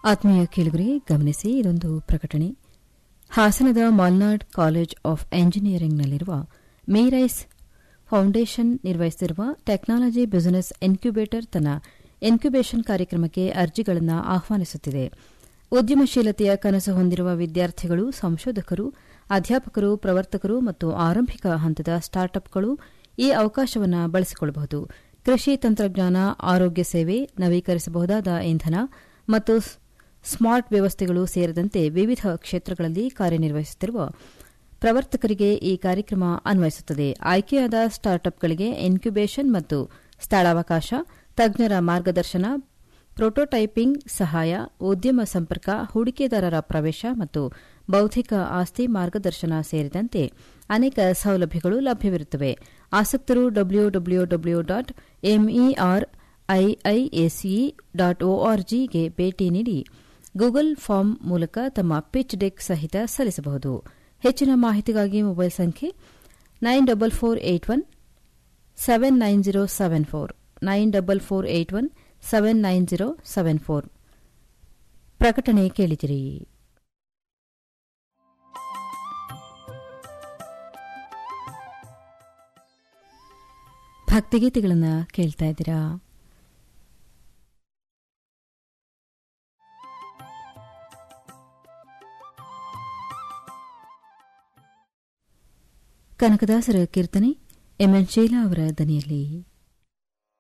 ಆತ್ಮೀಯ ಕೇಳುಗರಿಗೆ ಗಮನಿಸಿ ಇದೊಂದು ಪ್ರಕಟಣೆ ಹಾಸನದ ಮಾಲ್ನಾಡ್ ಕಾಲೇಜ್ ಆಫ್ ಎಂಜಿನಿಯರಿಂಗ್ನಲ್ಲಿರುವ ಮೀರೈಸ್ ಫೌಂಡೇಶನ್ ನಿರ್ವಹಿಸುತ್ತಿರುವ ಟೆಕ್ನಾಲಜಿ ಬಿಸಿನೆಸ್ ಇನ್ಕ್ಯುಬೇಟರ್ ತನ್ನ ಇನ್ಕ್ಯುಬೇಷನ್ ಕಾರ್ಯಕ್ರಮಕ್ಕೆ ಅರ್ಜಿಗಳನ್ನು ಆಹ್ವಾನಿಸುತ್ತಿದೆ ಉದ್ಯಮಶೀಲತೆಯ ಕನಸು ಹೊಂದಿರುವ ವಿದ್ಯಾರ್ಥಿಗಳು ಸಂಶೋಧಕರು ಅಧ್ಯಾಪಕರು ಪ್ರವರ್ತಕರು ಮತ್ತು ಆರಂಭಿಕ ಹಂತದ ಸ್ಟಾರ್ಟ್ಅಪ್ಗಳು ಈ ಅವಕಾಶವನ್ನು ಬಳಸಿಕೊಳ್ಳಬಹುದು ಕೃಷಿ ತಂತ್ರಜ್ಞಾನ ಆರೋಗ್ಯ ಸೇವೆ ನವೀಕರಿಸಬಹುದಾದ ಇಂಧನ ಮತ್ತು ಸ್ಮಾರ್ಟ್ ವ್ಯವಸ್ಥೆಗಳು ಸೇರಿದಂತೆ ವಿವಿಧ ಕ್ಷೇತ್ರಗಳಲ್ಲಿ ಕಾರ್ಯನಿರ್ವಹಿಸುತ್ತಿರುವ ಪ್ರವರ್ತಕರಿಗೆ ಈ ಕಾರ್ಯಕ್ರಮ ಅನ್ವಯಿಸುತ್ತದೆ ಆಯ್ಕೆಯಾದ ಸ್ಟಾರ್ಟ್ಅಪ್ಗಳಿಗೆ ಇನ್ಕ್ಯುಬೇಷನ್ ಮತ್ತು ಸ್ಥಳಾವಕಾಶ ತಜ್ಞರ ಮಾರ್ಗದರ್ಶನ ಪ್ರೋಟೋಟೈಪಿಂಗ್ ಸಹಾಯ ಉದ್ಯಮ ಸಂಪರ್ಕ ಹೂಡಿಕೆದಾರರ ಪ್ರವೇಶ ಮತ್ತು ಬೌದ್ಧಿಕ ಆಸ್ತಿ ಮಾರ್ಗದರ್ಶನ ಸೇರಿದಂತೆ ಅನೇಕ ಸೌಲಭ್ಯಗಳು ಲಭ್ಯವಿರುತ್ತವೆ ಆಸಕ್ತರು W W W dot MER IIACE dot ಒಆರ್ಜಿಗೆ ಭೇಟಿ ನೀಡಿ ಗೂಗಲ್ ಫಾರ್ಮ್ ಮೂಲಕ ತಮ್ಮ ಪಿಚ್ ಡೆಕ್ ಸಹಿತ ಸಲ್ಲಿಸಬಹುದು ಹೆಚ್ಚಿನ ಮಾಹಿತಿಗಾಗಿ ಮೊಬೈಲ್ ಸಂಖ್ಯೆ nine double four eight one seven nine zero seven four nine double four eight one seven nine zero seven four ಪ್ರಕಟಣೆ ಕೇಳಿದಿರಿ ಭಕ್ತಿಗೀತೆಗಳನ್ನು ಕೇಳ್ತಾ ಇದ್ದೀರಾ ಕನಕದಾಸರ ಕೀರ್ತನೆ ಎಂಎನ್ ಶೀಲಾ ಅವರ ದನಿಯಲ್ಲಿ